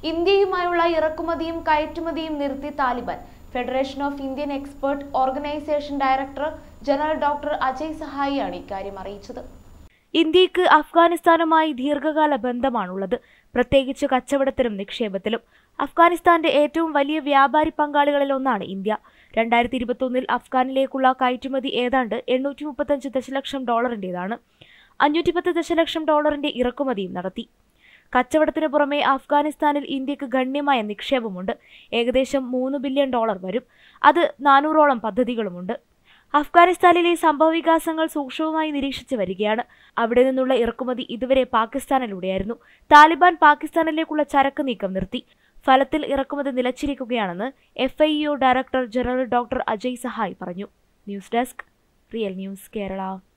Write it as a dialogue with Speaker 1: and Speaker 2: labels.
Speaker 1: ഇന്ത്യയുമായുള്ള ഇറക്കുമതിയും കയറ്റുമതിയും നിർത്തി Taliban federation of Indian export organisation director general doctor Ajay സഹായിയാണ് ഇക്കാര്യം അറിയിച്ചത്
Speaker 2: ഇന്ത്യക്ക് അഫ്ഗാനിസ്ഥാനുമായി ദീർഘകാല ബന്ധമാണുള്ളത് പ്രത്യേകിച്ച് കച്ചവടത്തിലും നിക്ഷേപത്തിലും അഫ്ഗാനിസ്ഥാന്റെ ഏറ്റവും വലിയ വ്യാപാരി പങ്കാളികളിൽ ഒന്നാണ് ഇന്ത്യ രണ്ടായിരത്തി ഇരുപത്തൊന്നിൽ അഫ്ഗാനിലേക്കുള്ള കയറ്റുമതി ഏതാണ്ട് എണ്ണൂറ്റി മുപ്പത്തഞ്ച് ദശലക്ഷം ഡോളറിന്റേതാണ് അഞ്ഞൂറ്റി പത്ത് ദശലക്ഷം ഡോളറിന്റെ ഇറക്കുമതിയും നടത്തി കച്ചവടത്തിന് പുറമെ അഫ്ഗാനിസ്ഥാനിൽ ഇന്ത്യക്ക് ഗണ്യമായ നിക്ഷേപമുണ്ട് ഏകദേശം മൂന്ന് ബില്യൺ ഡോളർ വരും അത് നാനൂറോളം പദ്ധതികളുമുണ്ട് അഫ്ഗാനിസ്ഥാനിലെ സംഭവവികാസങ്ങൾ സൂക്ഷ്മമായി നിരീക്ഷിച്ചു വരികയാണ് അവിടെ നിന്നുള്ള ഇറക്കുമതി ഇതുവരെ പാകിസ്ഥാനിലൂടെയായിരുന്നു താലിബാൻ പാകിസ്ഥാനിലേക്കുള്ള ചരക്ക് നീക്കം നിർത്തി ഫലത്തിൽ ഇറക്കുമതി നിലച്ചിരിക്കുകയാണെന്ന് F I director general doctor Ajay Sahay പറഞ്ഞു news desk real news Kerala